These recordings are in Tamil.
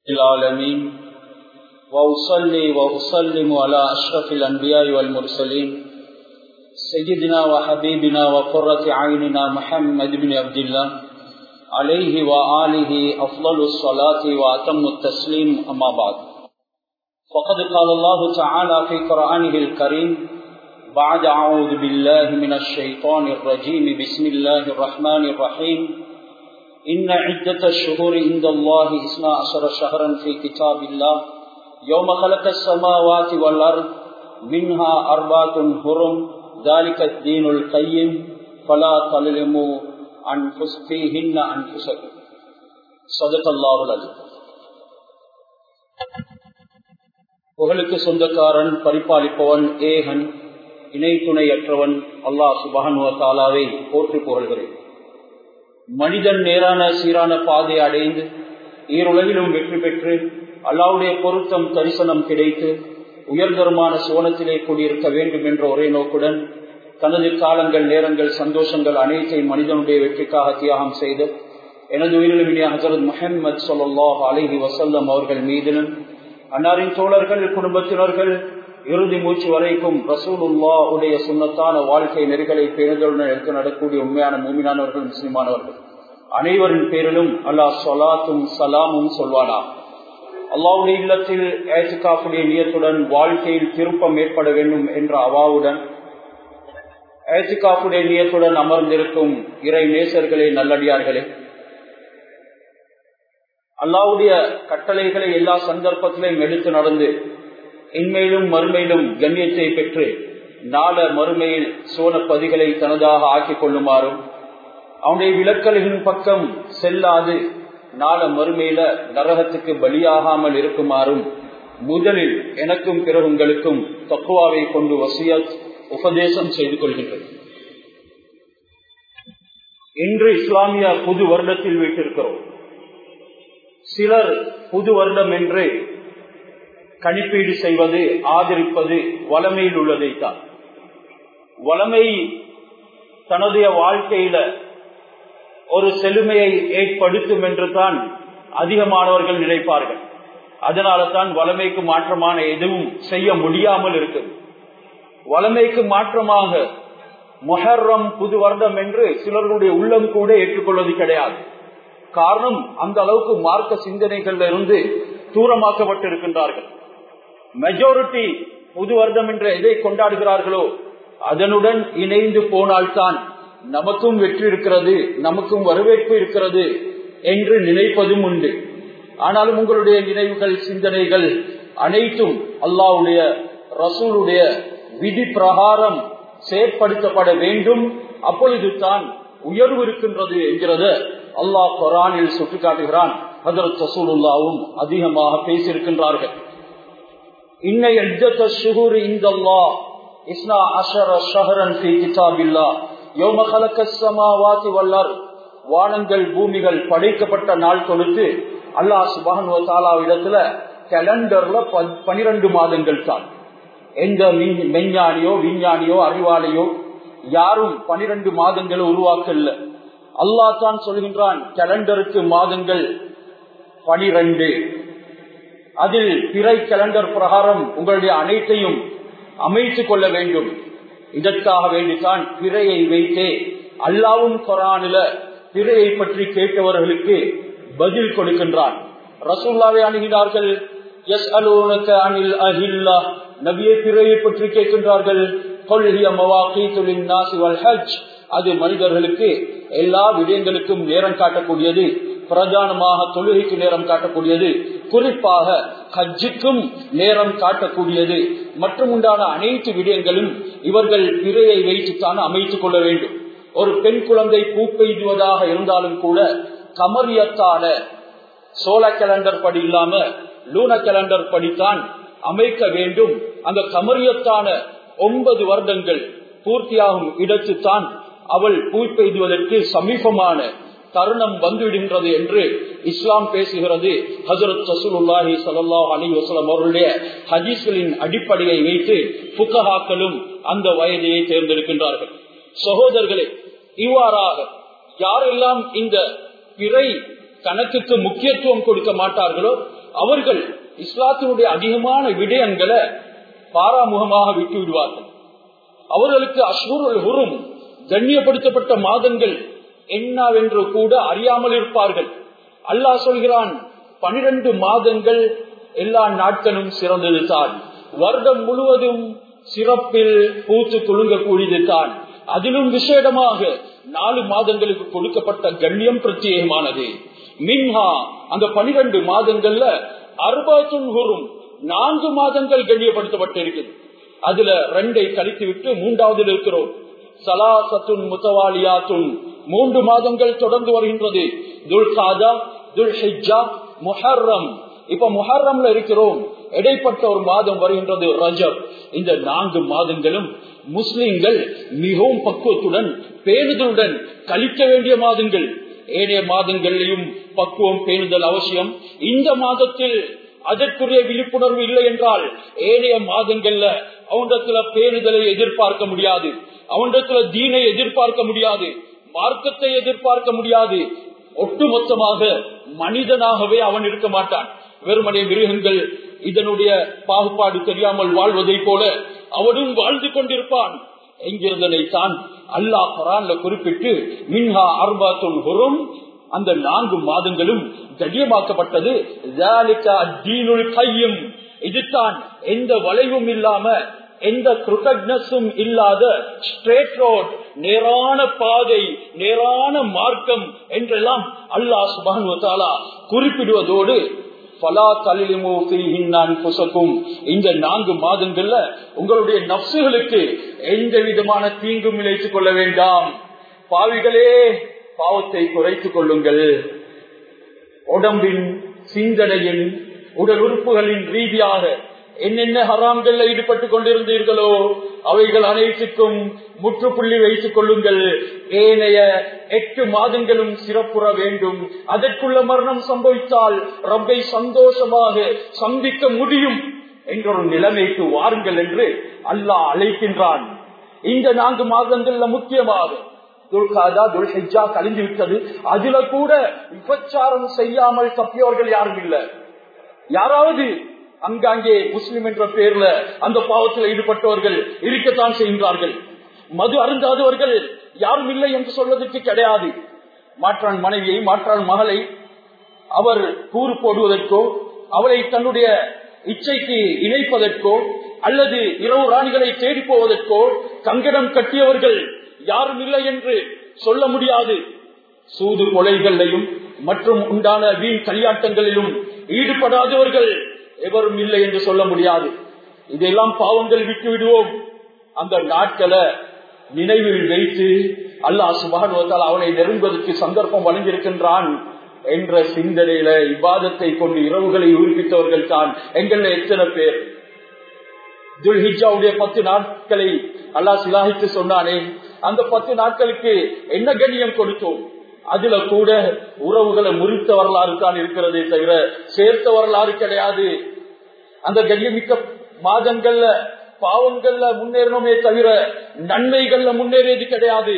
العالمين وأصلي وأسلم على أشرف الأنبياء والمرسلين سيدنا وحبيبنا وقرة عيننا محمد بن عبد الله عليه وآله أفضل الصلاة وأتم التسليم أما بعد فقد قال الله تعالى في قرآنه الكريم بعد أعوذ بالله من الشيطان الرجيم بسم الله الرحمن الرحيم إن عدة الشهور عند الله إثنى عشر شهرا في كتاب الله يوم خلق السماوات والأرض منها أربعة هرم ذلك الدين القيم فلا تظلموا أنفس فيهن أنفسكم صدق الله العظيم புகழுக்கு சொந்தக்காரன் பரிபாலிப்பவன் ஏகன் இணை துணையற்றவன் அல்லாஹ் சுபகனுவத்தாலாவை போற்றி புகழ்கிறேன் மனிதன் நேரான சீரான பாதை அடைந்து ஈருலகிலும் வெற்றி பெற்று அல்லாவுடைய பொருத்தம் தரிசனம் கிடைத்து உயர்தரமான சோனத்திலே கூடியிருக்க வேண்டும் என்ற ஒரே நோக்குடன் தனது காலங்கள் நேரங்கள் சந்தோஷங்கள் அனைத்தையும் மனிதனுடைய வெற்றிக்காக தியாகம் செய்து எனது உயிரிழமினிய ஹசரத் முஹம்மது சொல்லாஹ் அலிஹி வசல்லம் அவர்கள் மீதிலும் அன்னாரின் தோழர்கள் குடும்பத்தினர்கள் இறுதி மூச்சு வரைக்கும் ரசூலுல்லா உடைய சுண்ணத்தான வாழ்க்கை நெறிகளை பேருந்துடன் எடுத்து நடக்கூடிய உண்மையான மூமினானவர்கள் முஸ்லிமானவர்கள் அனைவரின் பேரிலும் அல்லாஹ் சொலாத்தும் சலாமும் சொல்வானா அல்லாவுடைய இல்லத்தில் ஏசுகாப்புடைய நியத்துடன் வாழ்க்கையில் திருப்பம் ஏற்பட வேண்டும் என்ற அவாவுடன் ஏசுகாப்புடைய நியத்துடன் அமர்ந்திருக்கும் இறை நேசர்களே நல்லடியார்களே அல்லாவுடைய கட்டளைகளை எல்லா சந்தர்ப்பத்திலையும் எடுத்து நடந்து இன்மையிலும் மறுமையிலும் கண்ணியத்தை பெற்று நாள மறுமையில் சோன பதிகளை தனதாக ஆக்கிக் கொள்ளுமாறும் அவனுடைய விளக்கலின் பக்கம் செல்லாது நாள மறுமையில நரகத்துக்கு பலியாகாமல் இருக்குமாறும் முதலில் எனக்கும் பிறகு உங்களுக்கும் தக்குவாவை கொண்டு வசிய உபதேசம் செய்து கொள்கின்றது இன்று இஸ்லாமிய புது வருடத்தில் வீட்டிருக்கிறோம் சிலர் புது வருடம் என்று கணிப்பீடு செய்வது ஆதரிப்பது வளமையில் உள்ளதைத்தான் வளமை தன்னுடைய வாழ்க்கையில ஒரு செழுமையை ஏற்படுத்தும் என்று தான் அதிகமானவர்கள் நினைப்பார்கள் அதனால தான் வளமைக்கு மாற்றமான எதுவும் செய்ய முடியாமல் இருக்குது வளமைக்கு மாற்றமாக மொஹர்ரம் புது வருடம் என்று சிலர்களுடைய உள்ளம் கூட ஏற்றுக்கொள்வது கிடையாது காரணம் அந்த அளவுக்கு மார்க்க சிந்தனைகள்ல இருந்து தூரமாக்கப்பட்டிருக்கின்றார்கள் மெஜாரிட்டி புது வருடம் என்ற எதை கொண்டாடுகிறார்களோ அதனுடன் இணைந்து போனால்தான் நமக்கும் வெற்றி இருக்கிறது நமக்கும் வரவேற்பு இருக்கிறது என்று நினைப்பதும் உண்டு ஆனாலும் உங்களுடைய நினைவுகள் சிந்தனைகள் அனைத்தும் அல்லாவுடைய ரசூலுடைய விதி பிரகாரம் செயற்படுத்தப்பட வேண்டும் அப்பொழுது தான் உயர்வு இருக்கின்றது என்கிறத அல்லாஹ் குரானில் சுட்டிக்காட்டுகிறான் ஹதரத் ரசூலுல்லாவும் அதிகமாக பேசியிருக்கின்றார்கள் இன்ன எஜ்ஜத்த ஷுஹூர் இந்தல்லா இஸ்னா அஷர ஷஹரன் ஃபி கிதாபில்லா யௌம கலக்க சமாவாதி வல்லர் வானங்கள் பூமிகள் படைக்கப்பட்ட நாள் கொடுத்து அல்லாஹ் சுபஹன் தாலா இடத்துல கேலண்டர்ல பனிரெண்டு மாதங்கள் தான் எந்த மெஞ்ஞானியோ விஞ்ஞானியோ அறிவாளியோ யாரும் பனிரெண்டு மாதங்களை உருவாக்கல அல்லாஹ் தான் சொல்கின்றான் கேலண்டருக்கு மாதங்கள் பனிரெண்டு அதில் பிறை கேலண்டர் பிரகாரம் உங்களுடைய அனைத்தையும் அமைத்துக் கொள்ள வேண்டும் இதற்காக வேண்டித்தான் பிறையை வைத்தே அல்லாவும் கொரானில பிறையை பற்றி கேட்டவர்களுக்கு பதில் கொடுக்கின்றான் ரசூல்லாவை அணுகினார்கள் எஸ் அலோனக்க அனில் அஹில்லா நபியை பிறையை பற்றி கேட்கின்றார்கள் அது மனிதர்களுக்கு எல்லா விடயங்களுக்கும் நேரம் காட்டக்கூடியது பிரதானமாக தொழுகைக்கு நேரம் காட்டக்கூடியது குறிப்பாக ஹஜ்ஜுக்கும் நேரம் காட்டக்கூடியது மற்றும் உண்டான அனைத்து விடயங்களும் இவர்கள் பிறையை வைத்துத்தான் அமைத்துக் கொள்ள வேண்டும் ஒரு பெண் குழந்தை பூப்பெய்துவதாக இருந்தாலும் கூட கமரியத்தான சோழ கேலண்டர் படி இல்லாம லூன கேலண்டர் படித்தான் அமைக்க வேண்டும் அந்த கமரியத்தான ஒன்பது வருடங்கள் பூர்த்தியாகும் இடத்துத்தான் அவள் பூப்பெய்துவதற்கு சமீபமான தருணம் வந்துவிடுகின்றது என்று இஸ்லாம் பேசுகிறது ஹசரத் சசூலுல்லாஹி சல்லாஹ் அலி வசலம் அவர்களுடைய ஹதீஸ்களின் அடிப்படையை வைத்து புக்கஹாக்களும் அந்த வயதையை தேர்ந்தெடுக்கின்றார்கள் சகோதரர்களே இவ்வாறாக யாரெல்லாம் இந்த பிறை கணக்குக்கு முக்கியத்துவம் கொடுக்க மாட்டார்களோ அவர்கள் இஸ்லாத்தினுடைய அதிகமான விடயங்களை பாராமுகமாக விட்டு விடுவார்கள் அவர்களுக்கு அஸ்வருள் ஹுரும் கண்ணியப்படுத்தப்பட்ட மாதங்கள் என்னவென்று கூட அறியாமல் இருப்பார்கள் அல்லாஹ் சொல்கிறான் பனிரெண்டு மாதங்கள் எல்லா நாட்களும் சிறந்தது தான் வருடம் முழுவதும் சிறப்பில் பூத்து குலுங்கக்கூடியது தான் அதிலும் விசேடமாக நாலு மாதங்களுக்கு கொடுக்கப்பட்ட கண்ணியம் பிரத்யேகமானது மின்ஹா அந்த பனிரெண்டு மாதங்கள்ல அர்பாத்துன் ஹுரும் நான்கு மாதங்கள் கண்ணியப்படுத்தப்பட்டிருக்குது அதுல ரெண்டை கழித்து விட்டு மூன்றாவது இருக்கிறோம் சலாசத்துன் முத்தவாலியாத்துன் மூன்று மாதங்கள் தொடர்ந்து வருகின்றது துல் காதா துல் ஹிஜா முஹர்ரம் இப்ப முஹர்ரம்ல இருக்கிறோம் இடைப்பட்ட ஒரு மாதம் வருகின்றது ரஜப் இந்த நான்கு மாதங்களும் முஸ்லிம்கள் மிகவும் பக்குவத்துடன் பேணுதலுடன் கழிக்க வேண்டிய மாதங்கள் ஏனைய மாதங்களிலும் பக்குவம் பேணுதல் அவசியம் இந்த மாதத்தில் அதற்குரிய விழிப்புணர்வு இல்லை என்றால் ஏனைய மாதங்கள்ல அவனிடத்துல பேணுதலை எதிர்பார்க்க முடியாது அவனிடத்துல தீனை எதிர்பார்க்க முடியாது மார்க்கத்தை எதிர்பார்க்க முடியாது ஒட்டுமொத்தமாக மனிதனாகவே அவன் இருக்க மாட்டான் வெறுமனை மிருகங்கள் இதனுடைய பாகுபாடு தெரியாமல் வாழ்வதை போல அவனும் வாழ்ந்து கொண்டிருப்பான் என்கிறதனை தான் அல்லாஹ் பரான்ல குறிப்பிட்டு மின்ஹா அர்பாத்துல் ஹுரும் அந்த நான்கு மாதங்களும் கண்ணியமாக்கப்பட்டது கையும் இதுதான் எந்த வளைவும் இல்லாம எந்த கிருட்டக்னஸும் இல்லாத ஸ்ட்ரேட் ரோட் நேரான பாதை நேரான மார்க்கம் என்றெல்லாம் அல்லாஹ் சுபான் குறிப்பிடுவதோடு இந்த நான்கு மாதங்கள்ல உங்களுடைய நப்சுகளுக்கு எந்த விதமான தீங்கும் இழைத்துக் கொள்ள வேண்டாம் பாவிகளே பாவத்தை குறைத்துக் கொள்ளுங்கள் உடம்பின் சிந்தனையின் உடல் உறுப்புகளின் ரீதியாக என்னென்ன ஹராம்கள்ல ஈடுபட்டுக் கொண்டிருந்தீர்களோ அவைகள் அனைத்துக்கும் முற்றுப்புள்ளி வைத்துக் கொள்ளுங்கள் ஏனைய எட்டு மாதங்களும் சிறப்புற வேண்டும் அதற்குள்ள மரணம் சம்பவித்தால் ரப்பை சந்தோஷமாக சந்திக்க முடியும் என்ற ஒரு நிலைமைக்கு வாருங்கள் என்று அல்லாஹ் அழைக்கின்றான் இந்த நான்கு மாதங்கள்ல முக்கியமாக துல்காதா துல்ஹிஜா கழிந்து விட்டது அதுல கூட விபச்சாரம் செய்யாமல் தப்பியவர்கள் யாரும் இல்ல யாராவது அங்காங்கே முஸ்லிம் என்ற பேர்ல அந்த பாவத்தில் ஈடுபட்டவர்கள் இருக்கத்தான் செய்கின்றார்கள் மது அருந்தாதவர்கள் யாரும் இல்லை என்று சொல்வதற்கு கிடையாது மாற்றான் மனைவியை மாற்றான் மகளை அவர் கூறு போடுவதற்கோ அவளை தன்னுடைய இச்சைக்கு இணைப்பதற்கோ அல்லது இரவு ராணிகளை தேடி போவதற்கோ கங்கடம் கட்டியவர்கள் யாரும் இல்லை என்று சொல்ல முடியாது சூது கொலைகளிலும் மற்றும் உண்டான வீண் கல்யாட்டங்களிலும் ஈடுபடாதவர்கள் எவரும் இல்லை என்று சொல்ல முடியாது இதெல்லாம் பாவங்கள் விட்டு விடுவோம் அந்த நாட்களை நினைவில் வைத்து அல்லாஹ் சுபானுவத்தால் அவனை நெருங்குவதற்கு சந்தர்ப்பம் வழங்கியிருக்கின்றான் என்ற சிந்தனையில இவ்வாதத்தை கொண்டு இரவுகளை உயிர்ப்பித்தவர்கள் தான் எங்கள எத்தனை பேர் துல்ஹிஜாவுடைய பத்து நாட்களை அல்லாஹ் சிலாகித்து சொன்னானே அந்த பத்து நாட்களுக்கு என்ன கண்ணியம் கொடுத்தோம் அதுல கூட உறவுகளை முறித்த வரலாறு தான் இருக்கிறதே தவிர சேர்த்த வரலாறு கிடையாது அந்த கண்ணியமிக்க மாதங்கள்ல பாவங்கள்ல முன்னேறணுமே தவிர நன்மைகள்ல முன்னேறியது கிடையாது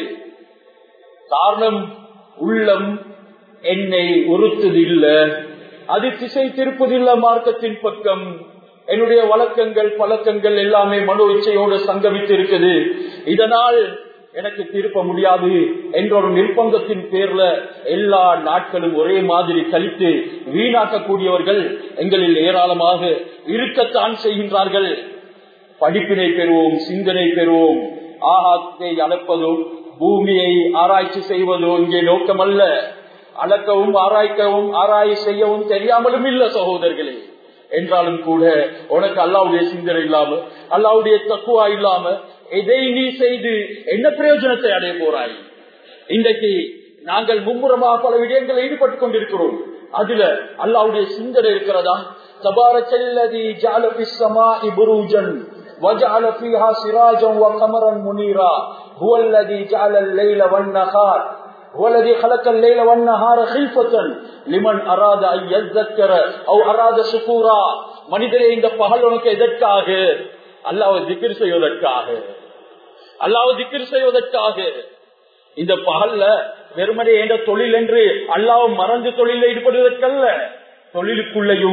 காரணம் உள்ளம் என்னை உறுத்துது இல்ல அது திசை திருப்பதில்ல மார்க்கத்தின் பக்கம் என்னுடைய வழக்கங்கள் பழக்கங்கள் எல்லாமே மனோ இச்சையோடு சங்கமித்து இருக்குது இதனால் எனக்கு திருப்ப முடியாது என்ற ஒரு நிர்பந்தத்தின் பேர்ல எல்லா நாட்களும் ஒரே மாதிரி கழித்து வீணாக்கக்கூடியவர்கள் எங்களில் ஏராளமாக இருக்கத்தான் செய்கின்றார்கள் படிப்பினை பெறுவோம் சிந்தனை பெறுவோம் ஆகாத்தை அளப்பதும் பூமியை ஆராய்ச்சி செய்வதோ இங்கே நோக்கமல்ல அளக்கவும் ஆராய்க்கவும் ஆராய் செய்யவும் தெரியாமலும் இல்ல சகோதரர்களே என்றாலும் கூட உனக்கு அல்லாவுடைய சிந்தனை இல்லாம அல்லாவுடைய தக்குவா இல்லாம எதை நீ செய்து என்ன பிரயோஜனத்தை அடைய போறாய் இன்றைக்கு நாங்கள் மும்முரமாக பல விடயங்கள் ஈடுபட்டுக் கொண்டிருக்கிறோம் அதுல அல்லாவுடைய சிந்தனை இருக்கிறதா தபார செல்லதி ஜாலபிசமா இபுரூஜன் وجعل فيها سراجا وقمرا منيرا هو الذي جعل الليل والنهار هو الذي خلق الليل والنهار خلفة لمن أراد أن يذكر أو أراد شكورا மனிதரே இந்த பகல் உனக்கு எதற்காக அல்லாவை திக்கிர் செய்வதற்காக அல்லாவை திக்கிர் செய்வதற்காக இந்த பகல்ல வெறுமனே என்ற தொழில் என்று அல்லாவும் மறந்து தொழில ஈடுபடுவதற்கல்ல தொழிலுக்குள்ளையும்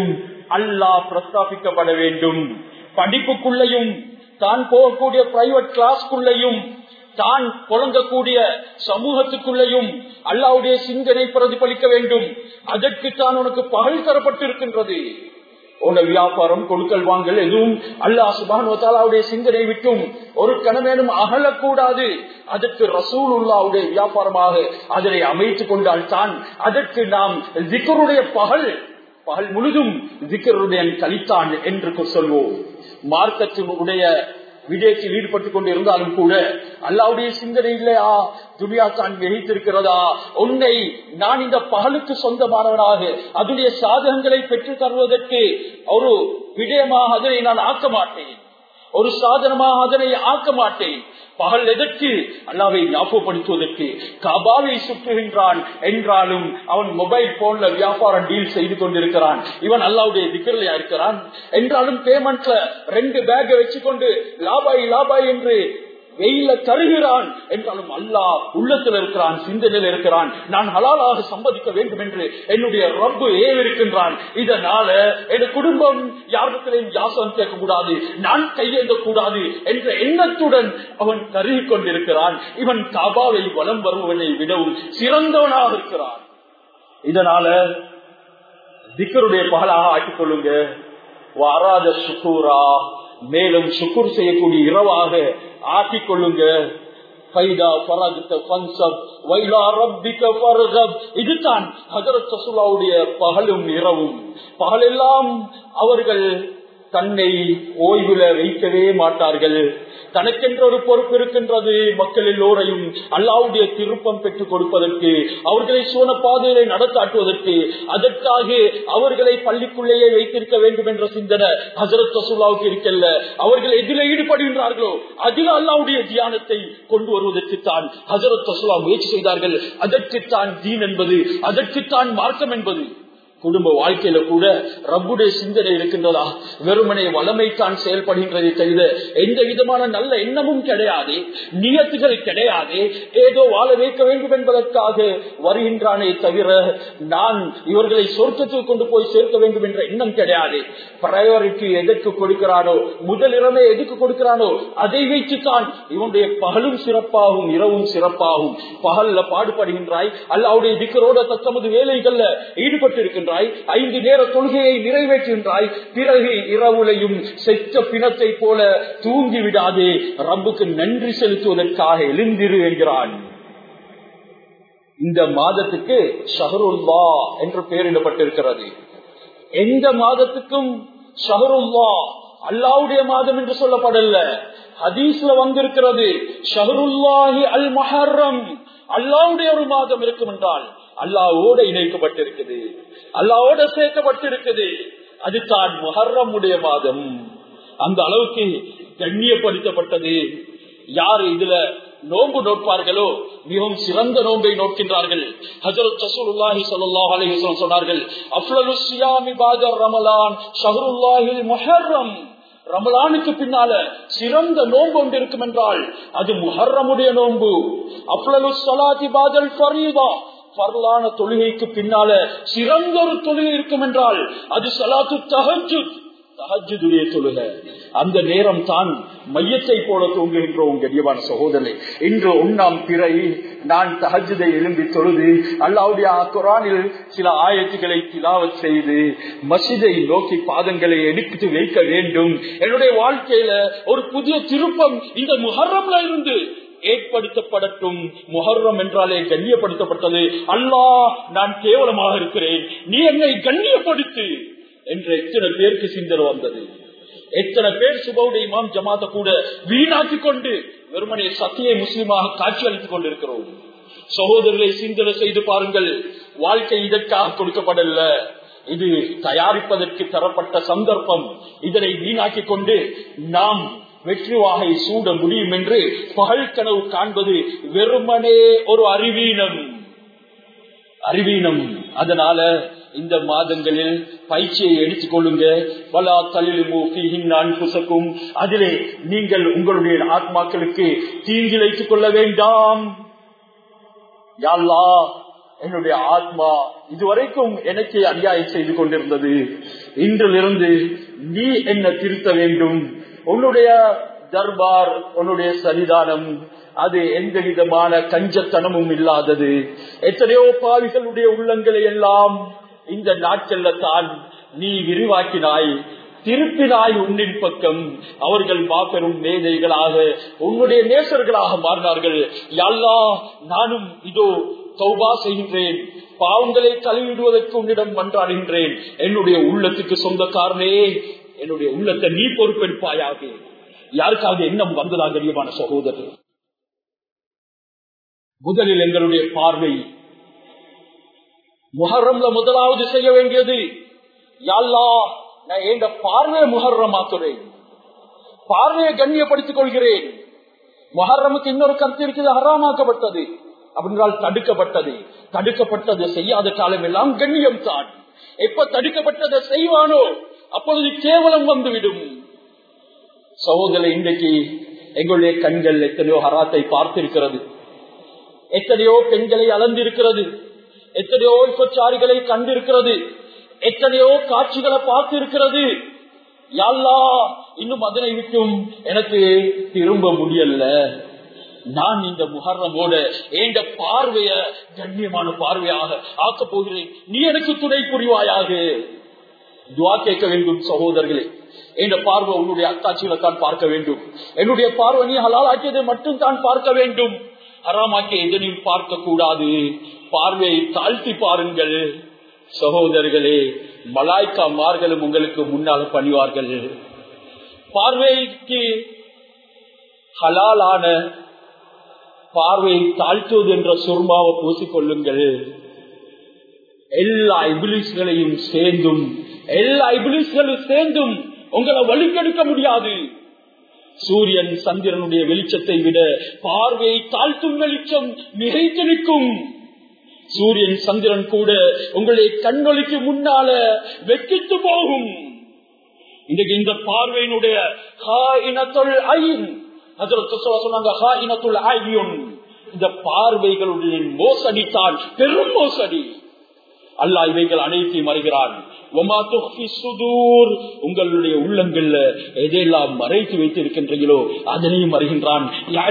அல்லாஹ் பிரஸ்தாபிக்கப்பட வேண்டும் படிப்புக்குள்ளையும் தான் போகக்கூடிய பிரைவேட் கிளாஸ்க்குள்ளையும் தான் புழங்கக்கூடிய சமூகத்துக்குள்ளேயும் அல்லாவுடைய சிந்தனை பிரதிபலிக்க வேண்டும் அதற்கு தான் உனக்கு பகல் தரப்பட்டிருக்கின்றது உன்னை வியாபாரம் கொடுக்கல் வாங்கல் எதுவும் அல்லாஹ் சுபானுடைய சிந்தனை விட்டும் ஒரு கணமேனும் அகலக்கூடாது அதற்கு ரசூல் உல்லாவுடைய வியாபாரமாக அதனை அமைத்துக் கொண்டால் தான் அதற்கு நாம் திக்கருடைய பகல் பகல் முழுதும் திக்கருடைய கழித்தான் என்று சொல்வோம் மார்க்கத்தினுடைய விடயத்தில் ஈடுபட்டுக் கொண்டு இருந்தாலும் கூட அல்லாவுடைய சிந்தனை இல்லையா துனியா தான் விழித்திருக்கிறதா உன்னை நான் இந்த பகலுக்கு சொந்தமானவனாக அதனுடைய சாதகங்களை பெற்றுத் தருவதற்கு ஒரு விடயமாக அதனை நான் ஆக்க மாட்டேன் ஒரு சாதனமாக அதனை ஆக்க மாட்டேன் பகல் எதற்கு அல்லாவை ஞாபகப்படுத்துவதற்கு கபாவை சுற்றுகின்றான் என்றாலும் அவன் மொபைல் போன்ல வியாபாரம் டீல் செய்து கொண்டிருக்கிறான் இவன் அல்லாவுடைய திக்கர்லையா இருக்கிறான் என்றாலும் பேமெண்ட்ல ரெண்டு பேக்கை வச்சுக்கொண்டு லாபாய் லாபாய் என்று வெயில தருகிறான் என்றாலும் அல்லாஹ் உள்ளத்தில் இருக்கிறான் சிந்தனையில் இருக்கிறான் நான் ஹலாலாக சம்பதிக்க வேண்டும் என்று என்னுடைய ரப்பு ஏவிருக்கின்றான் இதனால என் குடும்பம் யாரிடத்திலையும் யாசம் கேட்க கூடாது நான் கையேந்த கூடாது என்ற எண்ணத்துடன் அவன் கருகி கொண்டிருக்கிறான் இவன் காபாவை வலம் வருவனை விடவும் சிறந்தவனாக இருக்கிறான் இதனால திக்கருடைய பகலாக ஆக்கிக் கொள்ளுங்க வாராத சுக்கூரா மேலும் சுக்குர் செய்யக்கூடிய இரவாக ஆக்கிக் கொள்ளுங்க இதுதான் ஹசரத் சசுலாவுடைய பகலும் இரவும் பகலெல்லாம் அவர்கள் தன்னை ஓய்வுல வைக்கவே மாட்டார்கள் தனக்கென்ற ஒரு பொறுப்பு இருக்கின்றது மக்கள் எல்லோரையும் அல்லாவுடைய திருப்பம் பெற்றுக் கொடுப்பதற்கு அவர்களை சோன பாதையை நடத்தாட்டுவதற்கு அதற்காக அவர்களை பள்ளிக்குள்ளேயே வைத்திருக்க வேண்டும் என்ற சிந்தனை ஹசரத் ரசூலாவுக்கு இருக்கல்ல அவர்கள் எதில் ஈடுபடுகின்றார்களோ அதில் அல்லாவுடைய தியானத்தை கொண்டு வருவதற்கு தான் ஹசரத் ரசூலா முயற்சி செய்தார்கள் அதற்குத்தான் தீன் என்பது அதற்குத்தான் மார்க்கம் என்பது குடும்ப வாழ்க்கையில கூட ரப்புடைய சிந்தனை இருக்கின்றதா வெறுமனை வளமைத்தான் செயல்படுகின்றதை தவிர எந்த விதமான நல்ல எண்ணமும் கிடையாது நியத்துகள் கிடையாது ஏதோ வாழ வைக்க வேண்டும் என்பதற்காக வருகின்றானே தவிர நான் இவர்களை சொர்க்கத்துக்கு கொண்டு போய் சேர்க்க வேண்டும் என்ற எண்ணம் கிடையாது பிரையாரிட்டி எதற்கு கொடுக்கிறானோ முதல் இடமே எதுக்கு கொடுக்கிறானோ அதை வைத்துத்தான் இவனுடைய பகலும் சிறப்பாகும் இரவும் சிறப்பாகும் பகல்ல பாடுபடுகின்றாய் அல்லாவுடைய திக்கரோட தத்தமது வேலைகள்ல ஈடுபட்டு இருக்கின்றாய் ஐந்து நேர தொழுகையை நிறைவேற்றுகின்றாய் பிறகு இரவுலையும் செத்த பிணத்தை போல தூங்கி விடாதே ரப்புக்கு நன்றி செலுத்துவதற்காக எழுந்திரு என்கிறான் இந்த மாதத்துக்கு ஷஹருல்லா என்று பெயரிடப்பட்டிருக்கிறது எந்த மாதத்துக்கும் ஷஹருல்லா அல்லாவுடைய மாதம் என்று சொல்லப்படல ஹதீஸ்ல வந்திருக்கிறது ஷஹருல்லாஹி அல் மஹர்ரம் அல்லாவுடைய ஒரு மாதம் இருக்கும் என்றால் அல்லாவோட இணைக்கப்பட்டிருக்குது அல்லாவோட சேர்க்கப்பட்டிருக்குது அதுதான் முஹர்ரமுடைய மாதம் அந்த அளவுக்கு கண்ணியப்படுத்தப்பட்டது யாரு இதுல நோன்பு நோட்பார்களோ மிகவும் சிறந்த நோன்பை நோக்கின்றார்கள் ஹஜரத் ரசூலுல்லாஹி ஸல்லல்லாஹு அலைஹி வஸல்லம் சொன்னார்கள் அஃலலு ஸியாமி பாத ரமலான் ஷஹ்ருல்லாஹில் முஹர்ரம் ரமலானுக்கு பின்னால சிறந்த நோன்பு ஒன்று இருக்கும் என்றால் அது முஹர்ரமுடைய நோன்பு அஃலலு ஸலாத்தி பாதல் ஃபரீதா பரலான தொழுகைக்கு பின்னால சிறந்த ஒரு தொழுகை இருக்கும் என்றால் அது சலாத்து தகஜு தகஜுடைய தொழுகை அந்த நேரம் தான் மையத்தை போல தூங்குகின்றோம் கடியமான சகோதரனை இன்று உண்ணாம் பிறை நான் தகஜதை எழும்பி தொழுது அல்லாவுடைய குரானில் சில ஆயத்துக்களை திலாவத் செய்து மசிதை நோக்கி பாதங்களை எடுத்து வைக்க வேண்டும் என்னுடைய வாழ்க்கையில ஒரு புதிய திருப்பம் இந்த முகர்ரம்ல இருந்து ஏற்படுத்தப்படட்டும் முகர்ரம் என்றாலே கண்ணியப்படுத்தப்பட்டது அல்லாஹ் நான் கேவலமாக இருக்கிறேன் நீ என்னை கண்ணியப்படுத்து என்ற எத்தனை பேருக்கு சிந்தனை வந்தது எத்தனை பேர் சுபவுடைய இமாம் ஜமாத்த கூட வீணாக்கி கொண்டு வெறுமனே சத்தியை முஸ்லீமாக காட்சி அளித்துக் கொண்டிருக்கிறோம் சகோதரர்களை சிந்தனை செய்து பாருங்கள் வாழ்க்கை இதற்காக கொடுக்கப்படல இது தயாரிப்பதற்கு தரப்பட்ட சந்தர்ப்பம் இதனை வீணாக்கி கொண்டு நாம் வெற்றி வாகை சூட முடியும் என்று பகல் கனவு காண்பது வெறுமனே ஒரு அறிவீனம் அறிவீனம் அதனால இந்த மாதங்களில் பயிற்சியை எடுத்துக் கொள்ளுங்க பலா தலிலும் அதிலே நீங்கள் உங்களுடைய ஆத்மாக்களுக்கு தீங்கிழைத்துக் கொள்ள வேண்டாம் யாழ்லா என்னுடைய ஆத்மா இதுவரைக்கும் எனக்கு அநியாயம் செய்து கொண்டிருந்தது இன்றிலிருந்து நீ என்ன திருத்த வேண்டும் உன்னுடைய தர்பார் உன்னுடைய சன்னிதானம் அது எந்த விதமான கஞ்சத்தனமும் இல்லாதது எத்தனையோ பாவிகளுடைய உள்ளங்களை எல்லாம் இந்த நாட்கள்ல தான் நீ விரிவாக்கினாய் திருப்பினாய் உன்னின் பக்கம் அவர்கள் மாபெரும் மேதைகளாக உன்னுடைய நேசர்களாக மாறினார்கள் யாழ்லா நானும் இதோ சௌபா செய்கின்றேன் பாவங்களை கழுவிடுவதற்கு உன்னிடம் மன்றாடுகின்றேன் என்னுடைய உள்ளத்துக்கு சொந்தக்காரனே என்னுடைய உள்ளத்தை நீ பொறுப்பெடுப்பாயாக யாருக்காவது எண்ணம் வந்ததா கரியமான சகோதரர் முதலில் எங்களுடைய பார்வை முஹர்ரம்ல முதலாவது செய்ய வேண்டியது யாழ்லா நான் எந்த பார்வையை முஹர்ரமாக்குறேன் பார்வையை கண்ணியப்படுத்திக் கொள்கிறேன் முஹர்ரமுக்கு இன்னொரு கருத்து இருக்குது ஹராமாக்கப்பட்டது அப்படின்றால் தடுக்கப்பட்டது தடுக்கப்பட்டது செய்யாத காலம் எல்லாம் கண்ணியம் தான் எப்ப தடுக்கப்பட்டதை செய்வானோ அப்பொழுது கேவலம் வந்துவிடும் சகோதர இன்றைக்கு எங்களுடைய கண்கள் எத்தனையோ ஹராத்தை பார்த்திருக்கிறது எத்தனையோ பெண்களை அளந்திருக்கிறது எத்தனையோ விபச்சாரிகளை கண்டிருக்கிறது எத்தனையோ காட்சிகளை பார்த்து இருக்கிறது யாழ்லா இன்னும் அதனை விட்டும் எனக்கு திரும்ப முடியல நான் இந்த முகர்ணமோட ஏண்ட பார்வைய கண்ணியமான பார்வையாக ஆக்கப் போகிறேன் நீ எனக்கு துணை புரிவாயாக துவா கேட்க வேண்டும் சகோதரர்களே என்ற பார்வை உன்னுடைய அத்தாட்சியில தான் பார்க்க வேண்டும் என்னுடைய பார்வை நீ ஹலால் ஆக்கியதை மட்டும் தான் பார்க்க வேண்டும் ஹராமாக்கிய எதனையும் பார்க்க கூடாது பார்வையை தாழ்த்தி பாருங்கள் சகோதரர்களே மலாய்க்கா மார்களும் உங்களுக்கு முன்னால் பணிவார்கள் பார்வைக்கு ஹலாலான பார்வையை தாழ்த்துவது என்ற சுர்மாவை பூசிக்கொள்ளுங்கள் எல்லா இபிலிஸ்களையும் சேர்ந்தும் எல்லா இபிலிஸ்களும் சேர்ந்தும் உங்களை வலுக்கெடுக்க முடியாது சூரியன் சந்திரனுடைய வெளிச்சத்தை விட பார்வையை தாழ்த்தும் வெளிச்சம் மிகைத்து நிற்கும் சூரியன் சந்திரன் கூட உங்களை கண்ணொலிக்கு முன்னால வெக்கித்து போகும் இன்றைக்கு இந்த பார்வையினுடைய இந்த பார்வைகளுடைய மோசடி தான் பெரும் மோசடி அல்லா இவைகள் அனைத்தையும் அறிகிறான் உங்களுடைய உள்ளங்கள்ல எதையெல்லாம் மறைத்து வைத்திருக்கின்றீங்களோ அதனையும் அறிகின்றான்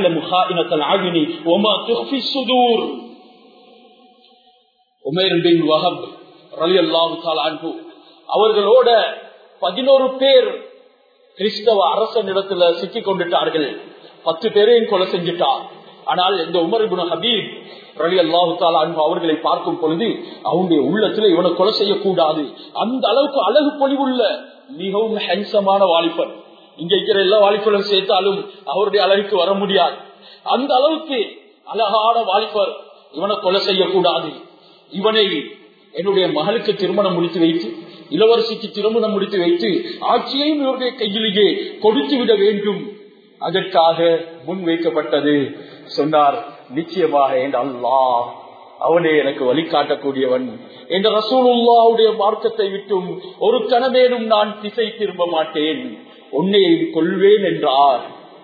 அவர்களோட பதினோரு பேர் கிறிஸ்தவ அரசனிடத்துல சிக்கிக் கொண்டுட்டார்கள் பத்து பேரையும் கொலை செஞ்சுட்டார் ஆனால் இந்த உமர் ஹபீப் ரலி அல்லாஹு அவர்களை பார்க்கும் பொழுது அவனுடைய உள்ளத்துல இவனை கொலை செய்யக்கூடாது அந்த அளவுக்கு அழகு பொலிவுள்ள மிகவும் ஹென்சமான வாலிபன் இங்க இருக்கிற எல்லா வாலிபரும் சேர்த்தாலும் அவருடைய அழகுக்கு வர முடியாது அந்த அளவுக்கு அழகான வாலிபர் இவனை கொலை செய்யக்கூடாது இவனை என்னுடைய மகளுக்கு திருமணம் முடித்து வைத்து இளவரசிக்கு திருமணம் முடித்து வைத்து ஆட்சியையும் இவருடைய கையிலேயே கொடுத்து விட வேண்டும் அதற்காக முன் வைக்கப்பட்டது சொன்னார் நிச்சயமாக என் அல்லா அவனே எனக்கு வழிகாட்டக்கூடியவன் என்ற ரசூலுல்லாவுடைய மார்க்கத்தை விட்டும் ஒரு கணமேனும் நான் திசை திரும்ப மாட்டேன் உன்னையை கொள்வேன் என்றார்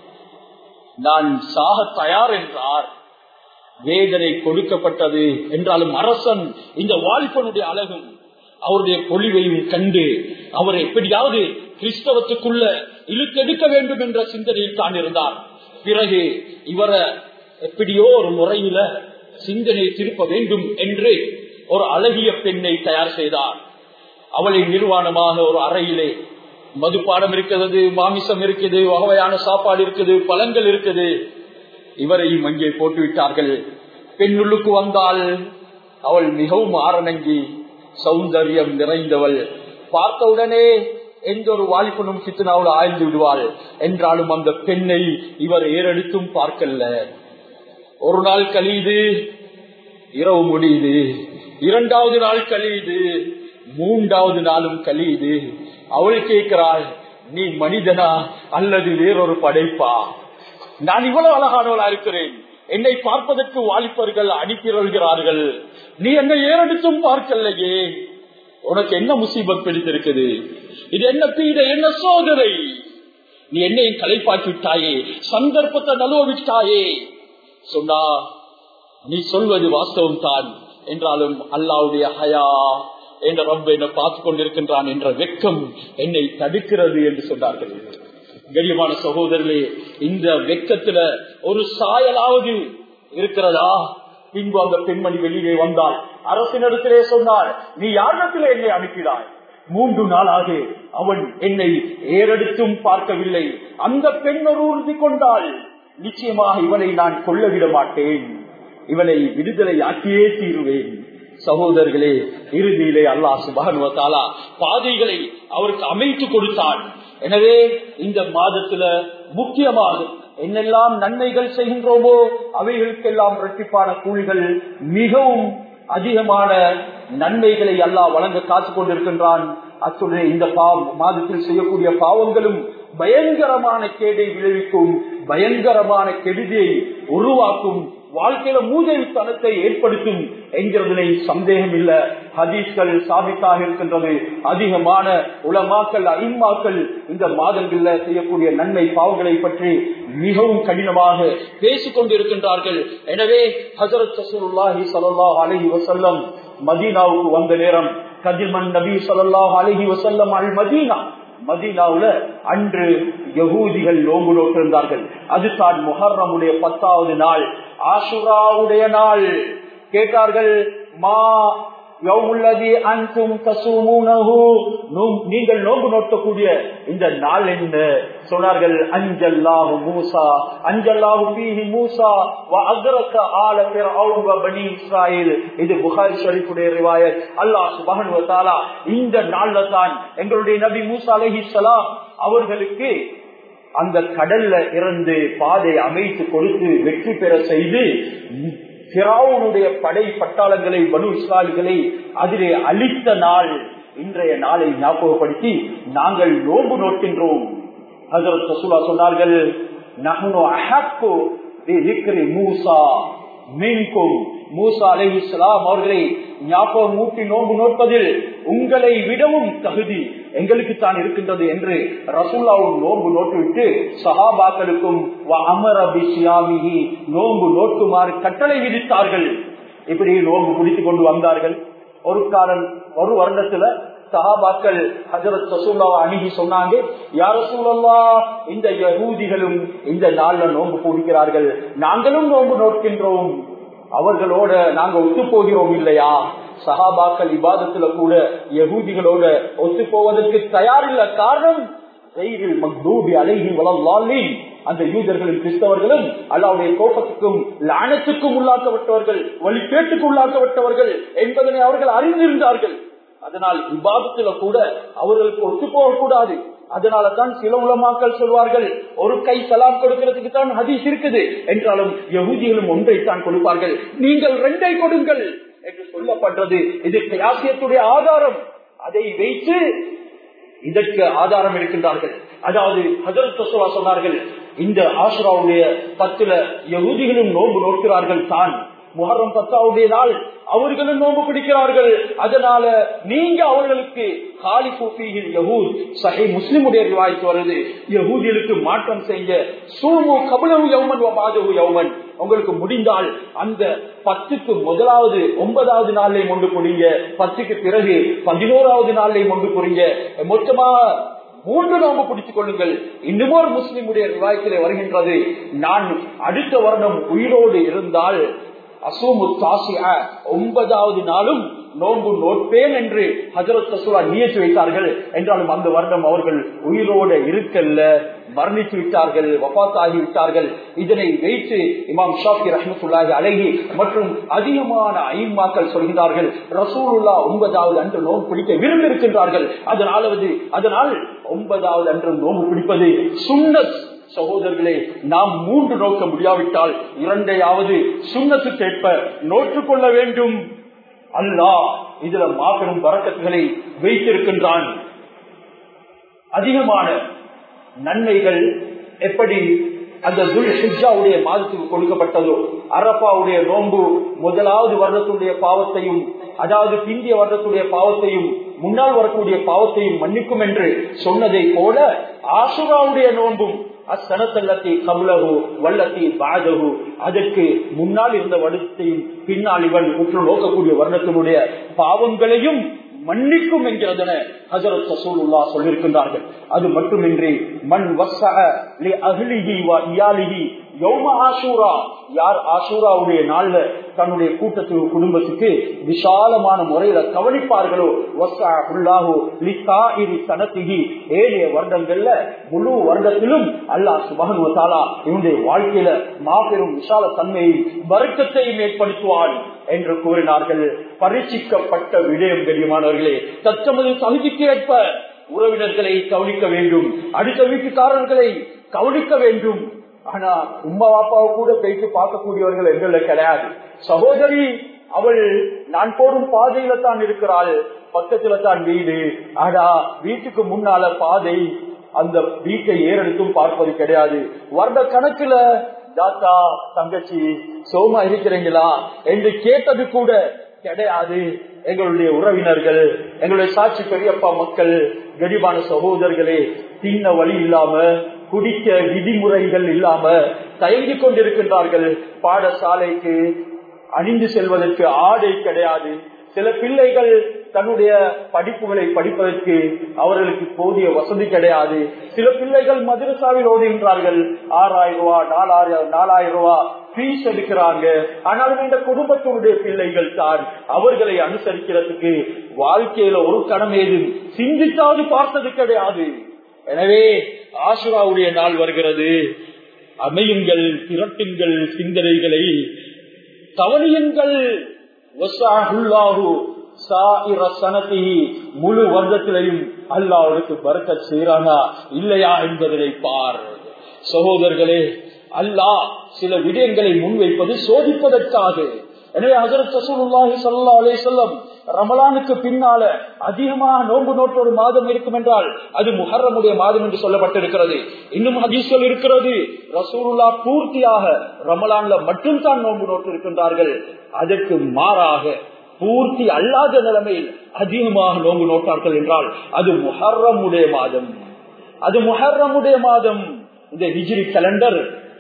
நான் சாக தயார் என்றார் வேதனை கொடுக்கப்பட்டது என்றாலும் அரசன் இந்த வாலிபனுடைய அழகும் அவருடைய பொலிவையும் கண்டு அவர் எப்படியாவது கிறிஸ்தவத்துக்குள்ள இழுக்கெடுக்க வேண்டும் என்ற சிந்தனையில் தான் இருந்தார் பிறகு இவரை எப்படியோ ஒரு முறையில சிந்தனை திருப்ப வேண்டும் என்று ஒரு அழகிய பெண்ணை தயார் செய்தார் அவளை நிர்வாணமாக ஒரு அறையிலே மதுப்பாடம் இருக்கிறது மாமிசம் இருக்குது வகையான சாப்பாடு இருக்குது பழங்கள் இருக்குது இவரையும் அங்கே போட்டு விட்டார்கள் பெண்ணுள்ளுக்கு வந்தால் அவள் மிகவும் ஆரணங்கி சௌந்தரியம் நிறைந்தவள் பார்த்தவுடனே எந்த ஒரு வாலிபனும் கித்தனாவில் ஆய்ந்து விடுவாள் என்றாலும் அந்த பெண்ணை இவர் ஏறெடுத்தும் பார்க்கல ஒரு நாள் கழியுது இரவு முடியுது இரண்டாவது நாள் கழியுது மூன்றாவது நாளும் கழியுது அவள் கேட்கிறாள் நீ மனிதனா அல்லது வேறொரு படைப்பா நான் இவ்வளவு அழகானவளா இருக்கிறேன் என்னை பார்ப்பதற்கு வாலிபர்கள் அனுப்பிறார்கள் நீ என்னை ஏறெடுத்தும் பார்க்கலையே உனக்கு என்ன முசீபத் பிடித்திருக்குது இது என்ன பீட என்ன சோதனை நீ என்னையும் கலைப்பாக்கி விட்டாயே சந்தர்ப்பத்தை நழுவ விட்டாயே சொன்னா நீ சொல்வது வாஸ்தவம் தான் என்றாலும் அல்லாவுடைய ஹயா என்ற ரப்ப என்னை பார்த்து கொண்டிருக்கின்றான் என்ற வெக்கம் என்னை தடுக்கிறது என்று சொன்னார்கள் கரியமான சகோதரர்களே இந்த வெக்கத்துல ஒரு சாயலாவது இருக்கிறதா பின்பு அந்த பெண்மணி வெளியே வந்தால் அரசினிடத்திலே சொன்னார் நீ யாரிடத்திலே என்னை அனுப்பினாய் மூன்று நாளாக அவன் என்னை ஏறெடுத்தும் பார்க்கவில்லை அந்த பெண் ஒரு உறுதி கொண்டால் நிச்சயமாக இவனை நான் கொல்லவிட மாட்டேன் இவனை விடுதலை ஆக்கியே தீருவேன் சகோதரர்களே இறுதியிலே அல்லாஹ் சுபானுவத்தாலா பாதைகளை அவருக்கு அமைத்து கொடுத்தான் எனவே இந்த மாதத்துல முக்கியமாக என்னெல்லாம் நன்மைகள் செய்கின்றோமோ அவைகளுக்கெல்லாம் இரட்டிப்பான கூலிகள் மிகவும் அதிகமான நன்மைகளை அல்லாஹ் வழங்க காத்துக் கொண்டிருக்கின்றான் அத்துடன் இந்த மாதத்தில் செய்யக்கூடிய பாவங்களும் பயங்கரமான கேடை விளைவிக்கும் பயங்கரமான கெடுதியை உருவாக்கும் வாழ்க்கையில மூதவித்தனத்தை ஏற்படுத்தும் என்கிறதுனை சந்தேகம் இல்ல ஹதீஸ்கள் சாபித்தாக இருக்கின்றது அதிகமான உலமாக்கள் ஐம்மாக்கள் இந்த மாதங்கள்ல செய்யக்கூடிய நன்மை பாவங்களை பற்றி மிகவும் கடினமாக பேசிக் கொண்டிருக்கின்றார்கள் எனவே ஹசரத் சசூல்லாஹி சல்லாஹ் அலஹி வசல்லம் மதீனாவுக்கு வந்த நேரம் கதிர்மன் நபி சல்லாஹ் அலஹி வசல்லம் அல் மதீனா மதீனாவுல அன்று யகூதிகள் நோம்பு நோட்டிருந்தார்கள் அதுதான் முஹர்ரமுடைய பத்தாவது நாள் ஆசுராவுடைய நாள் கேட்டார்கள் மா நீங்கள் நோம்பு நோட்டக்கூடிய இந்த நாள் என்ன சொன்னார்கள் அஞ்சல்லாஹு மூசா அஞ்சல்லாஹு பீஹி மூசா அக்ரக ஆல ஃபிர்அவுன் வ பனி இஸ்ராயீல் இது புகாரி ஷரீஃபுடைய ரிவாயத் அல்லாஹ் சுப்ஹானஹு வ தஆலா இந்த நாள்ல தான் எங்களுடைய நபி மூசா அலைஹிஸ்ஸலாம் அவர்களுக்கு அந்த கடல்ல இருந்து பாதை அமைத்து கொடுத்து வெற்றி பெற செய்து பிராவுனுடைய படை பட்டாளங்களை பனு இஸ்ராயல்களை அதிலே அழித்த நாள் இன்றைய நாளை ஞாபகப்படுத்தி நாங்கள் நோன்பு நோக்கின்றோம் ஹசரத் ரசூலா சொன்னார்கள் நஹ்னு அஹக்கு மூசா மீன்கும் மூசா அலை இஸ்லாம் அவர்களை ஞாபகம் ஊட்டி நோன்பு நோட்பதில் உங்களை விடவும் தகுதி எங்களுக்கு தான் இருக்கின்றது என்று ரசூல்லாவும் நோன்பு நோட்டுவிட்டு சஹாபாக்களுக்கும் நோன்பு நோட்டுமாறு கட்டளை விதித்தார்கள் இப்படி நோன்பு பிடித்துக் கொண்டு வந்தார்கள் ஒரு காலம் ஒரு வருடத்துல சஹாபாக்கள் ஹஜரத் ரசூல்லாவை அணுகி சொன்னாங்க யார சூழல்லா இந்த யகூதிகளும் இந்த நாள்ல நோன்பு பிடிக்கிறார்கள் நாங்களும் நோன்பு நோக்கின்றோம் அவர்களோட நாங்க ஒத்து போகிறோம் இல்லையா சஹாபாக்கள் விவாதத்துல கூட யகூதிகளோட ஒத்து போவதற்கு தயாரில்ல காரணம் அலைகி வளர்வாளி அந்த யூதர்களும் கிறிஸ்தவர்களும் அல்லாவுடைய கோபத்துக்கும் லானத்துக்கும் உள்ளாக்கப்பட்டவர்கள் வழி கேட்டுக்கு உள்ளாக்கப்பட்டவர்கள் என்பதனை அவர்கள் அறிந்திருந்தார்கள் அதனால் விவாதத்துல கூட அவர்களுக்கு ஒத்து போகக்கூடாது அதனால தான் சில உலமாக்கள் சொல்வார்கள் ஒரு கை சலாம் கொடுக்கிறதுக்கு தான் ஹதீஸ் இருக்குது என்றாலும் யகுதிகளும் ஒன்றை தான் கொடுப்பார்கள் நீங்கள் ரெண்டை கொடுங்கள் என்று சொல்லப்பட்டது இது கியாசியத்துடைய ஆதாரம் அதை வைத்து இதற்கு ஆதாரம் இருக்கின்றார்கள் அதாவது ஹஜரத் தசுவா சொன்னார்கள் இந்த ஆசுராவுடைய பத்துல யகுதிகளும் நோன்பு நோக்கிறார்கள் தான் முகரம் பத்தாவுடைய நாள் அவர்களும் நோன்பு பிடிக்கிறார்கள் அதனால நீங்க அவர்களுக்கு காலி கூப்பியில் யகூத் சஹி முஸ்லிமுடைய ரிவாய்க்கு வருது யகூதிகளுக்கு மாற்றம் செய்ய சூமு கபலவு யௌமன் பாஜகு யௌமன் உங்களுக்கு முடிந்தால் அந்த பத்துக்கு முதலாவது ஒன்பதாவது நாளை கொண்டு புரிங்க பத்துக்கு பிறகு பதினோராவது நாளை கொண்டு புரிங்க மொத்தமா மூன்று நோம்பு பிடித்துக் கொள்ளுங்கள் இன்னும் ஒரு முஸ்லிமுடைய ரிவாயத்திலே வருகின்றது நான் அடுத்த வருடம் உயிரோடு இருந்தால் அசூமு தாசிய ஒன்பதாவது நாளும் நோன்பு நோட்பேன் என்று ஹஜரத் ரசூலா நியத்து வைத்தார்கள் என்றாலும் அந்த வருடம் அவர்கள் உயிரோட இருக்கல்ல மரணித்து விட்டார்கள் வபாத்தாகி விட்டார்கள் இதனை வைத்து இமாம் ஷாஃபி ரஹமத்துல்லாஹி அழகி மற்றும் அதிகமான ஐம்மாக்கள் சொல்கிறார்கள் ரசூலுல்லா ஒன்பதாவது அன்று நோன்பு பிடிக்க விரும்பியிருக்கின்றார்கள் அதனாலாவது அதனால் ஒன்பதாவது அன்று நோன்பு பிடிப்பது சுண்ணத் சகோதரர்களே நாம் மூன்று நோக்க முடியாவிட்டால் இரண்டையாவது சுண்ணத்து கேட்ப நோற்றுக் கொள்ள வேண்டும் அல்லாஹ் இதுல மாபெரும் வரக்கத்துகளை வைத்திருக்கின்றான் அதிகமான நன்மைகள் எப்படி அந்த துல்ஹிஜாவுடைய மாதத்துக்கு கொடுக்கப்பட்டதோ அரப்பாவுடைய நோன்பு முதலாவது வருடத்துடைய பாவத்தையும் அதாவது பிந்திய வருடத்துடைய பாவத்தையும் முன்னால் வரக்கூடிய பாவத்தையும் மன்னிக்கும் என்று சொன்னதை போல ஆசுராவுடைய நோன்பும் அச்சனத்தல்லத்தி கவுலகு வல்லத்தி பாதகு அதற்கு முன்னால் இருந்த வருடத்தையும் பின்னால் இவன் உற்று நோக்கக்கூடிய வருடத்தினுடைய பாவங்களையும் மன்னிக்கும் என்கிறதென ஹசரத் ரசூலுல்லா சொல்லியிருக்கின்றார்கள் அது மட்டுமின்றி மண் வசக லி அஹ்லிஹி வ இயாலிஹி யௌம ஆஷூரா யார் ஆஷூராவுடைய நாள்ல தன்னுடைய கூட்டத்து குடும்பத்துக்கு விசாலமான முறையில கவனிப்பார்களோ தனத்திகி ஏழைய வருடங்கள்ல முழு வருடத்திலும் அல்லாஹ் சுபகனுவத்தாலா இவனுடைய வாழ்க்கையில மாபெரும் விசால தன்மையை வருத்தத்தையும் ஏற்படுத்துவான் என்று கூறினார்கள் பரீட்சிக்கப்பட்ட விடயம் தெரியுமானவர்களே தத்தமது தகுதிக்கு ஏற்ப உறவினர்களை கவனிக்க வேண்டும் அடுத்த வீட்டுக்காரர்களை கவனிக்க வேண்டும் ஆனா உமா பாப்பாவை கூட பேசி பார்க்கக்கூடியவர்கள் எங்கள கிடையாது சகோதரி அவள் நான் போடும் பாதையில தான் இருக்கிறாள் பக்கத்துல தான் வீடு ஆனா வீட்டுக்கு முன்னால பாதை அந்த வீட்டை ஏறெடுத்தும் பார்ப்பது கிடையாது வருட கணக்குல தாத்தா தங்கச்சி சோமா இருக்கிறீங்களா என்று கேட்டது கூட கிடையாது எங்களுடைய உறவினர்கள் எங்களுடைய சாட்சி பெரியப்பா மக்கள் கரிபான சகோதரர்களே தின்ன வழி இல்லாம குடிக்க விதிமுறைகள் இல்லாம தயங்கிக் கொண்டிருக்கின்றார்கள் பாடசாலைக்கு அணிந்து செல்வதற்கு ஆடை கிடையாது சில பிள்ளைகள் தன்னுடைய படிப்புகளை படிப்பதற்கு அவர்களுக்கு போதிய வசதி கிடையாது சில பிள்ளைகள் மதுரசாவில் ஓடுகின்றார்கள் ஆறாயிரம் ரூபா நாலாயிரம் நாலாயிரம் ரூபா பீஸ் எடுக்கிறாங்க ஆனாலும் இந்த குடும்பத்தினுடைய பிள்ளைகள் தான் அவர்களை அனுசரிக்கிறதுக்கு வாழ்க்கையில ஒரு கடமேது சிந்தித்தாவது பார்த்தது கிடையாது எனவே ஆசுராவுடைய நாள் வருகிறது அமையுங்கள் திரட்டுங்கள் சிந்தனைகளை கவனியுங்கள் முழு வருடத்திலையும் அல்லாவுக்கு பறக்க செய்யறானா இல்லையா என்பதனை பார் சகோதரர்களே அல்லாஹ் சில விடயங்களை முன்வைப்பது சோதிப்பதற்காக எனவே ஹசரத் ரசூலுல்லாஹி ஸல்லல்லாஹு அலைஹி வஸல்லம் ரமலானுக்கு பின்னால அதிகமாக நோன்பு நோட்டு ஒரு மாதம் இருக்கும் என்றால் அது முஹர்ரமுடைய மாதம் என்று சொல்லப்பட்டிருக்கிறது இன்னும் ஹதீஸ்கள் இருக்கிறது ரசூலுல்லா பூர்த்தியாக ரமலான்ல மட்டும் தான் நோன்பு நோட்டு இருக்கின்றார்கள் அதற்கு மாறாக பூர்த்தி அல்லாத நிலைமையில் அதிகமாக நோன்பு நோட்டார்கள் என்றால் அது முஹர்ரமுடைய மாதம் அது முஹர்ரமுடைய மாதம் இந்த ஹிஜ்ரி கேலண்டர்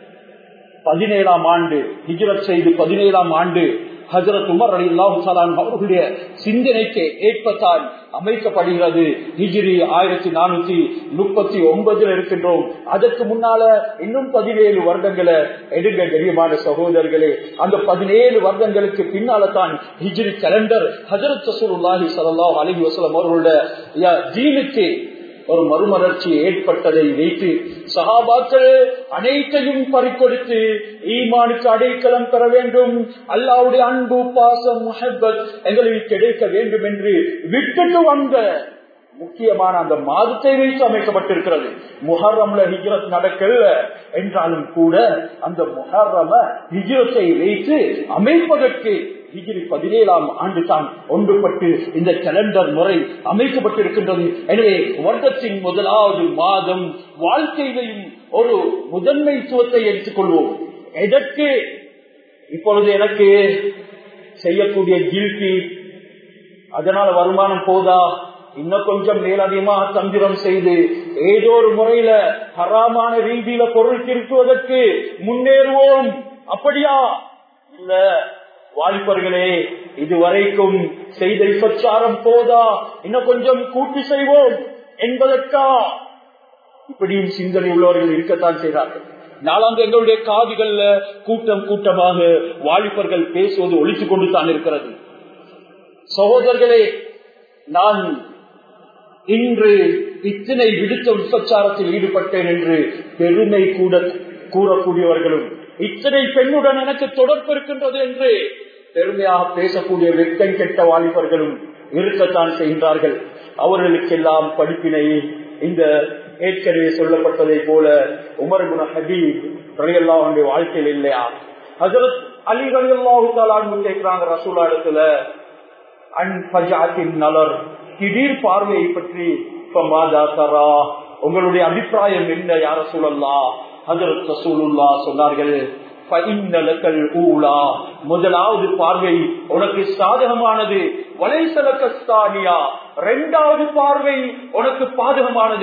பதினேழாம் ஆண்டு ஹிஜ்ரத் செய்து பதினேழாம் ஆண்டு ஹசரத் உமர் அலி அல்லாஹான் அவர்களுடைய சிந்தனைக்கு ஏற்பத்தான் அமைக்கப்படுகிறது ஹிஜ்ரி ஆயிரத்தி நானூத்தி முப்பத்தி ஒன்பதுல இருக்கின்றோம் அதற்கு முன்னால இன்னும் பதினேழு வருடங்களை எடுங்க கரியமான சகோதரர்களே அந்த பதினேழு வருடங்களுக்கு பின்னால தான் ஹிஜ்ரி கேலண்டர் ஹசரத் சசூலுல்லாஹி சல்லாஹ் அலி வசலம் அவர்களுடைய ஜீனுக்கு ஒரு மறுமலர்ச்சி ஏற்பட்டதை வைத்து சகாபாக்கள் அனைத்தையும் பறிக்கொடுத்து ஈமானுக்கு அடைக்கலம் பெற வேண்டும் அல்லாவுடைய அன்பு பாசம் முஹப்பத் எங்களுக்கு கிடைக்க வேண்டும் என்று விட்டுட்டு வந்த முக்கியமான அந்த மாதத்தை வைத்து அமைக்கப்பட்டிருக்கிறது முஹர்ரம்ல ஹிஜ்ரத் நடக்கல என்றாலும் கூட அந்த முஹர்ரம ஹிஜ்ரத்தை வைத்து அமைப்பதற்கு ஹிஜிரி பதினேழாம் ஆண்டு தான் ஒன்றுபட்டு இந்த கேலண்டர் முறை அமைக்கப்பட்டிருக்கின்றது எனவே வருடத்தின் முதலாவது மாதம் வாழ்க்கையிலையும் ஒரு முதன்மைத்துவத்தை எடுத்துக்கொள்வோம் எதற்கு இப்பொழுது எனக்கு செய்யக்கூடிய ஜில்பி அதனால வருமானம் போதா இன்னும் கொஞ்சம் மேலதிகமாக தந்திரம் செய்து ஏதோ ஒரு முறையில ஹராமான ரீதியில பொருள் திருத்துவதற்கு முன்னேறுவோம் அப்படியா இல்ல வாலிபர்களே இதுவரைக்கும் செய்த பிரச்சாரம் போதா இன்னும் கொஞ்சம் கூட்டி செய்வோம் என்பதற்கா இப்படியும் சிந்தனை உள்ளவர்கள் இருக்கத்தான் செய்தார்கள் நாளாந்து எங்களுடைய காதுகள்ல கூட்டம் கூட்டமாக வாலிபர்கள் பேசுவது ஒழித்துக் கொண்டு தான் இருக்கிறது சகோதரர்களே நான் இன்று இத்தனை விடுத்த விபச்சாரத்தில் ஈடுபட்டேன் என்று பெருமை கூட கூறக்கூடியவர்களும் இத்தனை பெண்ணுடன் எனக்கு தொடர்பு இருக்கின்றது என்று பெருமையாக பேசக்கூடிய வெட்கம் கெட்ட வாலிபர்களும் இருக்கத்தான் செய்கின்றார்கள் அவர்களுக்கெல்லாம் படிப்பினை இந்த ஏற்கனவே சொல்லப்பட்டதை போல உமர்குண ஹபீப் ரலியல்லாவுடைய வாழ்க்கையில் இல்லையா ஹசரத் அலி ரலியல்லாஹு தாலான்னு கேட்கிறாங்க ரசூலா இடத்துல அன் பஜாத்தின் நலர் திடீர் பார்வையை பற்றி மாதா தரா உங்களுடைய அபிப்பிராயம் என்ன யார சூழல்லா ஹசரத் ரசூலுல்லா சொன்னார்கள் முதலாவது பார்வை உனக்கு சாதகமானது வலைசலக்கஸ்தானியா இரண்டாவது பார்வை உனக்கு பாதகமானது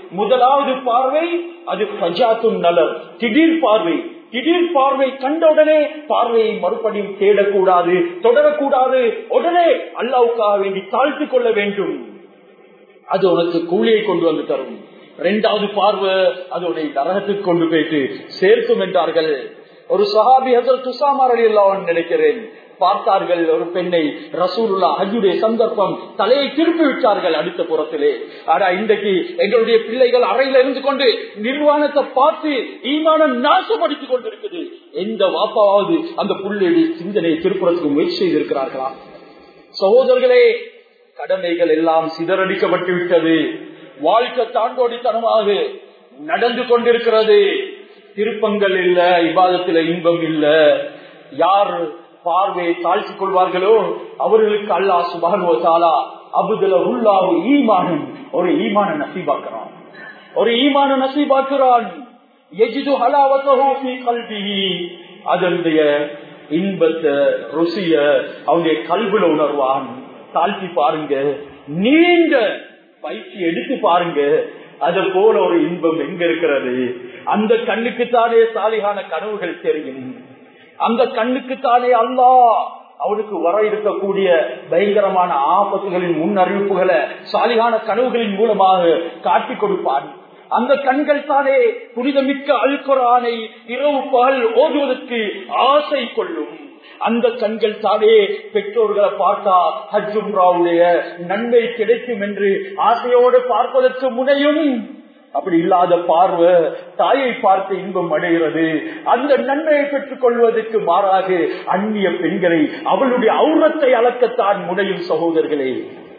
முதலாவது பார்வை அது பஜாத்தும் நலர் திடீர் பார்வை திடீர் பார்வை கண்டவுடனே பார்வையை மறுபடியும் தேடக்கூடாது தொடரக்கூடாது உடனே அல்லாவுக்காக வேண்டி தாழ்த்து கொள்ள வேண்டும் அது உனக்கு கூலியை கொண்டு வந்து தரும் இரண்டாவது பார்வை அதோடைய நரகத்துக்கு கொண்டு போயிட்டு சேர்க்கும் என்றார்கள் ஒரு சஹாபி ஹசர் துசாமார் அலி அல்லாவன் நினைக்கிறேன் பார்த்தார்கள் ஒரு பெண்ணை ரசூலுல்லா ஹஜ்ஜுடைய சந்தர்ப்பம் தலையை திருப்பி விட்டார்கள் அடுத்த புறத்திலே ஆனா இன்றைக்கு எங்களுடைய பிள்ளைகள் அறையில இருந்து கொண்டு நிர்வாணத்தை பார்த்து ஈமானம் நாசப்படுத்திக் கொண்டிருக்குது எந்த வாப்பாவது அந்த புள்ளி சிந்தனை திருப்புறத்துக்கு முயற்சி செய்திருக்கிறார்களா சகோதரர்களே கடமைகள் எல்லாம் சிதறடிக்கப்பட்டு விட்டது வாழ்க்கை தாண்டோடித்தனமாக நடந்து கொண்டிருக்கிறது திருப்பங்கள் இல்ல இபாதத்தில இன்பம் இல்ல யார் பார்வையை தாழ்த்திக் கொள்வார்களோ அவர்களுக்கு அல்லா சுபானுவத்தாலா அபுதல உள்ளாவு ஈமானும் ஒரு ஈமான நசீபாக்குறான் ஒரு ஈமான நசீபாக்குறான் எஜிது ஹலாவத்தோ கல்வி அதனுடைய இன்பத்தை ருசிய அவனுடைய கல்வில உணர்வான் தாழ்த்தி பாருங்க நீண்ட பயிற்சி எடுத்து பாருங்க அது போல ஒரு இன்பம் எங்க இருக்கிறது அந்த கண்ணுக்குத்தானே சாலிகான கனவுகள் தெரியும் அந்த கண்ணுக்குத்தானே அல்லா அவனுக்கு வர இருக்கக்கூடிய பயங்கரமான ஆபத்துகளின் முன் அறிவிப்புகளை சாலிகான கனவுகளின் மூலமாக காட்டி கொடுப்பான் அந்த கண்கள் தானே புனிதமிக்க அல்குரானை இரவு பகல் ஓதுவதற்கு ஆசை கொள்ளும் அந்த கண்கள் தானே பெற்றோர்களை பார்த்தா ஹஜ்ஜும்ராவுடைய நன்மை கிடைக்கும் என்று ஆசையோடு பார்ப்பதற்கு முனையும் அப்படி இல்லாத பார்வை தாயை பார்த்து இன்பம் அடைகிறது அந்த நன்மையை பெற்றுக் கொள்வதற்கு மாறாக அந்நிய பெண்களை அவளுடைய அவுரத்தை அளக்கத்தான் முனையும் சகோதரர்களே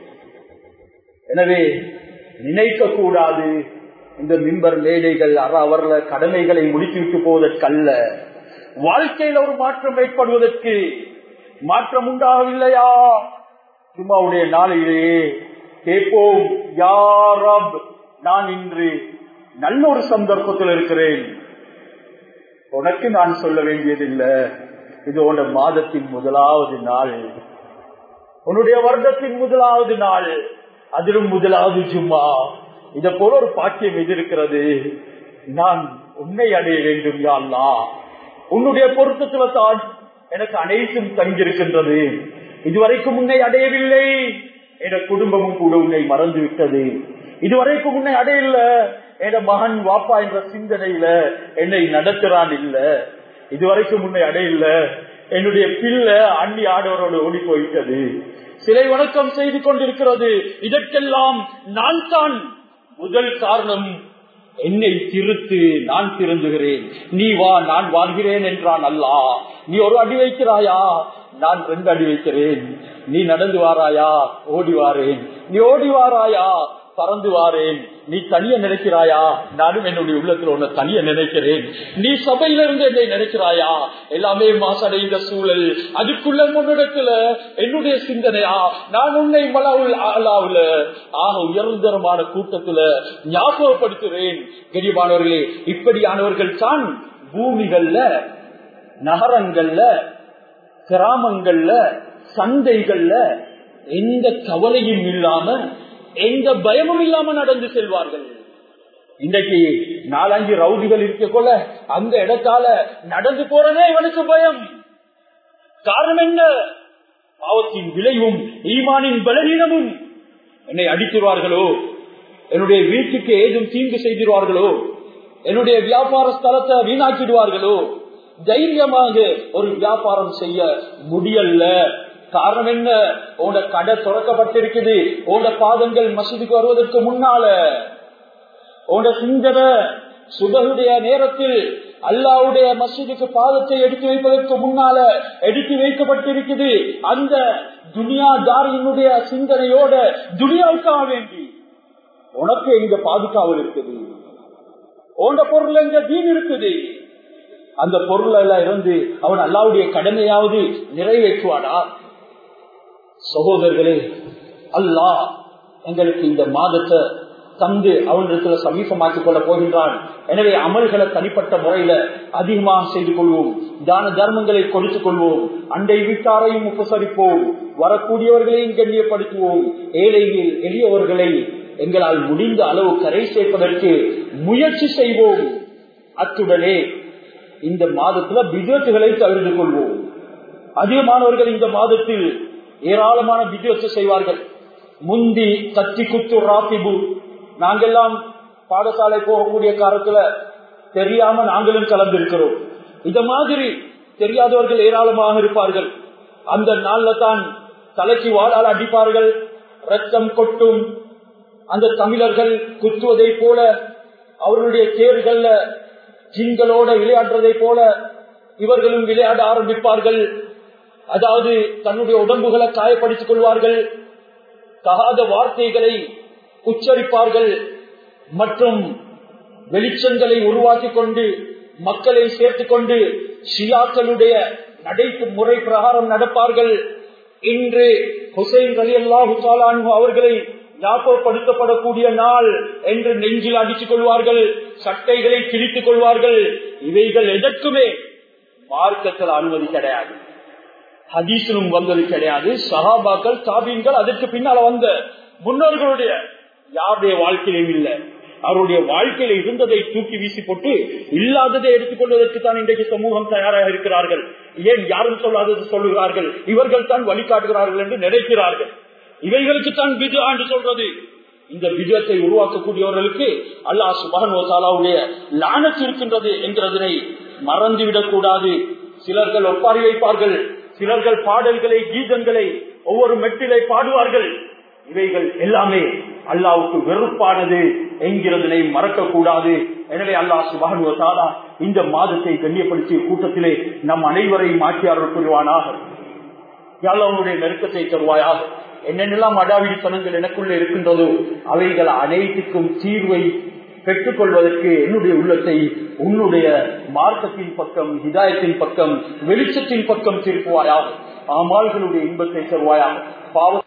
எனவே நினைக்க கூடாது இந்த மிம்பர் மேடைகள் அற அவர்ல கடமைகளை முடித்துவிட்டு போவதற்கல்ல வாழ்க்கையில் ஒரு மாற்றம் ஏற்படுவதற்கு மாற்றம் உண்டாகவில்லையா சும்மாவுடைய நாளிலேயே கேட்போம் யாரப் நான் இன்று நல்ல ஒரு சந்தர்ப்பத்தில் இருக்கிறேன் உனக்கு நான் சொல்ல வேண்டியதில்லை இது உன மாதத்தின் முதலாவது நாள் உன்னுடைய வருடத்தின் முதலாவது நாள் அதிலும் முதலாவது ஜும்மா இத போல ஒரு பாக்கியம் எதிர்க்கிறது நான் உன்னை அடைய வேண்டும் யாழ்லா உன்னுடைய பொருத்தத்துல தான் எனக்கு அனைத்தும் தங்கியிருக்கின்றது இதுவரைக்கும் உன்னை அடையவில்லை என குடும்பமும் கூட உன்னை மறந்து விட்டது இதுவரைக்கும் உன்னை அடையல என மகன் வாப்பா என்ற சிந்தனையில என்னை நடத்துறான் இல்ல இதுவரைக்கும் உன்னை அடையல என்னுடைய பிள்ளை அண்ணி ஆடவரோடு ஓடி போயிட்டது சிலை வணக்கம் செய்து கொண்டிருக்கிறது இதற்கெல்லாம் நான் தான் முதல் காரணம் என்னை திருத்து நான் திருந்துகிறேன் நீ வா நான் வாழ்கிறேன் என்றான் அல்லா நீ ஒரு அடி வைக்கிறாயா நான் ரெண்டு அடி வைக்கிறேன் நீ நடந்து வாராயா ஓடி வாரேன் நீ ஓடி வாராயா பறந்து வாரேன் நீ தனிய நினைக்கிறாயா நானும் என்னுடைய உள்ளத்துல உன்னை தனிய நினைக்கிறேன் நீ சபையில இருந்து என்னை நினைக்கிறாயா எல்லாமே மாசடைந்த சூழல் அதுக்குள்ள முன்னிடத்துல என்னுடைய சிந்தனையா நான் உன்னை மலாவுல் ஆலாவுல ஆக உயர்ந்தரமான கூட்டத்துல ஞாபகப்படுத்துகிறேன் கெரியமானவர்களே இப்படியானவர்கள் தான் பூமிகள்ல நகரங்கள்ல கிராமங்கள்ல சந்தைகள்ல எந்த கவலையும் இல்லாம எந்த பயமும் இல்லாம நடந்து செல்வார்கள் இன்றைக்கு நாலஞ்சு ரவுடிகள் இருக்க கொள்ள அந்த இடத்தால நடந்து போறதே இவனுக்கு பயம் காரணம் என்ன பாவத்தின் விளைவும் ஈமானின் பலவீனமும் என்னை அடித்துவார்களோ என்னுடைய வீட்டுக்கு ஏதும் தீங்கு செய்திருவார்களோ என்னுடைய வியாபார ஸ்தலத்தை வீணாக்கிடுவார்களோ தைரியமாக ஒரு வியாபாரம் செய்ய முடியல காரணம் என்ன உங்களோட கடை துறக்கப்பட்டிருக்குது உங்களோட பாதங்கள் மசூதிக்கு வருவதற்கு முன்னால உங்களோட சிந்தனை சுபகுடைய நேரத்தில் அல்லாவுடைய மசூதிக்கு பாதத்தை எடுத்து வைப்பதற்கு முன்னால எடுத்து வைக்கப்பட்டிருக்குது அந்த துனியாதாரியினுடைய சிந்தனையோட துனியாவுக்காக வேண்டி உனக்கு எங்க பாதுகாவல் இருக்குது உண்ட பொருள் எங்க தீன் இருக்குது அந்த பொருள் எல்லாம் இருந்து அவன் அல்லாவுடைய கடமையாவது நிறைவேற்றுவாடா சகோதரர்களே அல்லாஹ் எங்களுக்கு இந்த மாதத்தை தந்து அவனிடத்துல சமீபமாக்கிக் கொள்ள போகின்றான் எனவே அமல்களை தனிப்பட்ட முறையில அதிகமாக செய்து கொள்வோம் தான தர்மங்களை கொடுத்துக் கொள்வோம் அண்டை வீட்டாரையும் உபசரிப்போம் வரக்கூடியவர்களையும் கண்ணியப்படுத்துவோம் ஏழைகள் எளியவர்களை எங்களால் முடிந்த அளவு கரை சேர்ப்பதற்கு முயற்சி செய்வோம் அத்துடனே இந்த மாதத்துல பிஜத்துகளை தவிர்த்து கொள்வோம் அதிகமானவர்கள் இந்த மாதத்தில் ஏராளமான பிஜத்து செய்வார்கள் முந்தி கத்தி குத்து ராபிபு நாங்கெல்லாம் பாடசாலை போகக்கூடிய காலத்துல தெரியாம நாங்களும் கலந்திருக்கிறோம் இந்த மாதிரி தெரியாதவர்கள் ஏராளமாக இருப்பார்கள் அந்த நாள்ல தான் தலைக்கு வாழால் அடிப்பார்கள் ரத்தம் கொட்டும் அந்த தமிழர்கள் குத்துவதை போல அவர்களுடைய தேர்கள்ல ஜின்களோட விளையாடுறதை போல இவர்களும் விளையாட ஆரம்பிப்பார்கள் அதாவது தன்னுடைய உடம்புகளை காயப்படுத்திக் கொள்வார்கள் தகாத வார்த்தைகளை உச்சரிப்பார்கள் மற்றும் வெளிச்சங்களை உருவாக்கி கொண்டு மக்களை சேர்த்துக் கொண்டு ஷியாக்களுடைய நடைப்பு முறை பிரகாரம் நடப்பார்கள் இன்று ஹுசைன் அலி அல்லாஹு அவர்களை ஞாபகப்படுத்தப்படக்கூடிய நாள் என்று நெஞ்சில் அடித்துக் கொள்வார்கள் சட்டைகளை கிழித்துக் கொள்வார்கள் இவைகள் எதற்குமே மார்க்கத்தில் அனுமதி கிடையாது ஹதீஸிலும் வந்தது கிடையாது சஹாபாக்கள் தாபீன்கள் அதற்கு பின்னால வந்த முன்னோர்களுடைய யாருடைய வாழ்க்கையிலும் இல்லை அவருடைய வாழ்க்கையில இருந்ததை தூக்கி வீசி போட்டு இல்லாததை எடுத்துக்கொள்வதற்கு தான் இன்றைக்கு சமூகம் தயாராக இருக்கிறார்கள் ஏன் யாரும் சொல்லாதது சொல்லுகிறார்கள் இவர்கள் தான் வழிகாட்டுகிறார்கள் என்று நினைக்கிறார்கள் இவைகளுக்கு தான் பிஜா என்று சொல்றது இந்த விஜயத்தை உருவாக்கக்கூடியவர்களுக்கு அல்லாஹ் சுபானுடைய லானத்து இருக்கின்றது என்கிறதனை மறந்துவிடக் கூடாது சிலர்கள் ஒப்பாரி வைப்பார்கள் சிலர்கள் பாடல்களை கீதங்களை ஒவ்வொரு மெட்டிலை பாடுவார்கள் இவைகள் எல்லாமே அல்லாவுக்கு வெறுப்பானது என்கிறதனை மறக்க கூடாது எனவே அல்லாஹ் சுபானுவத்தாலா இந்த மாதத்தை கண்ணியப்படுத்திய கூட்டத்திலே நம் அனைவரையும் மாற்றியார்கள் புரிவானாக அவனுடைய நெருக்கத்தை தருவாயாக என்னென்னலாம் அடாவிடித்தனங்கள் எனக்குள்ள இருக்கின்றதோ அவைகள் அனைத்துக்கும் தீர்வை பெற்றுக் கொள்வதற்கு என்னுடைய உள்ளத்தை உன்னுடைய மார்க்கத்தின் பக்கம் ஹிதாயத்தின் பக்கம் வெளிச்சத்தின் பக்கம் திருப்புவாயாக ஆமால்களுடைய இன்பத்தை தருவாயாக பாவ